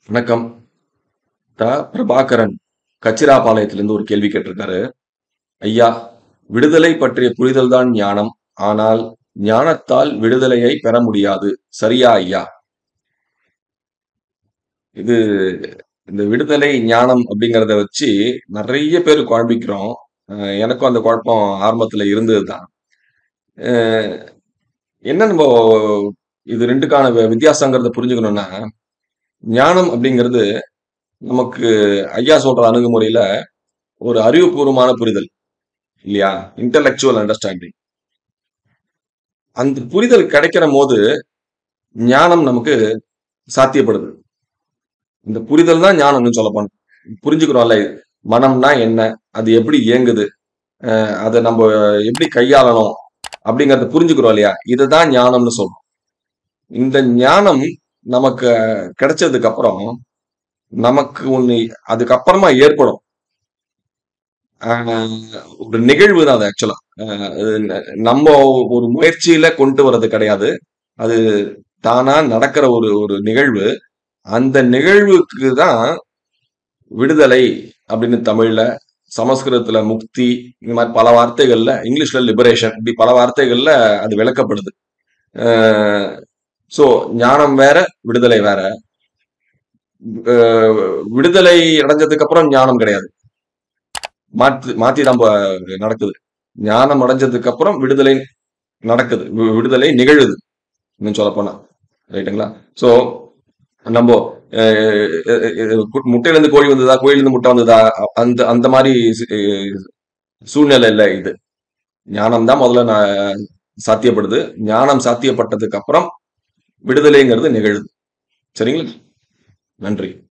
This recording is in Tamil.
வணக்கம். த. பிரபாகரன் கச்சிராபாளையத்திலிருந்து ஒரு கேள்வி கேட்டிருக்காரு. ஐயா, விடுதலை பற்றிய புரிதல்தான் ஞானம். ஆனால் ஞானத்தால் விடுதலையை பெற முடியாது. சரியா ஐயா? இது இந்த விடுதலை, ஞானம் அப்படிங்கிறத வச்சு நெறைய பேர் குழம்பிக்கிறோம். அ எனக்கும் அந்த குழப்பம் ஆரம்பத்துல இருந்தது தான். அ என்ன நம்போ இது 2க்கான வ வித்தியாசங்கிறத புரிஞ்சுக்கணும்னா, ஞானம் அப்படிங்கிறது நமக்கு ஐயா சொல்ற அணுகுமுறையில ஒரு அறிவுபூர்வமான புரிதல். இல்லையா? Intellectual understanding. அந்த புரிதல் கிடைக்கிறபோது, ஞானம் நமக்கு சாத்தியப்படுது. இந்த புரிதல் தான் ஞானம்னு சொல்லப்போனா. புரிஞ்சுக்கிறோம்ல, மனம்னா என்ன? அது எப்படி இயங்குது? அ அத நம்ப எப்படி கையாளணும்? அப்படிங்கிறத புரிஞ்சுக்கிறோம் இல்லையா? இததான் ஞானம்னு சொல்றோம். இந்த ஞானம் நமக்கு கிடைச்சதுக்கு அப்புறம், நமக்கு ஒண்ணு அதுக்கப்புறமா ஏற்படும். அ ஒரு நிகழ்வு தான் அது ஆக்சுவலா. அ ந நம்ப ஒரு முயற்சியில கொண்டு வர்றது கிடையாது. அது தானா நடக்கிற ஒரு ஒரு நிகழ்வு. அந்த நிகழ்வுக்கு தான் விடுதலை அப்படின்னு தமிழ்ல, சமஸ்கிருதத்துல முக்தி, இந்த மாரி பல வார்த்தைகள்ல, இங்கிலீஷ்ல லிபரேஷன் இப்படி பல வார்த்தைகள்ல அது விளக்கப்படுது. அ சோ ஞானம் வேற, விடுதலை வேற. அ விடுதலை அடைஞ்சதுக்கு அப்புறம் ஞானம் கிடையாது. மாத்து மாத்தி தான் ப நடக்குது. ஞானம் அடைஞ்சதுக்கு அப்புறம் விடுதலை நடக்குது. வி விடுதலை நிகழுது. இன்னும் சொல்லப்போனா. ரைட்டுங்களா? சோ நம்போ அ அ அ முட்டையிலிருந்து கோழி வந்ததா? கோழியிலிருந்து முட்டை வந்ததா? அந்த அந்த மாரி சி சூழ்நிலை இல்ல இது. ஞானம் தான் முதல்ல ந சாத்தியப்படுது. ஞானம் சாத்தியப்பட்டதுக்கு அப்புறம், விடுதலைங்கிறது நிகழுது. சரிங்களா? நன்றி.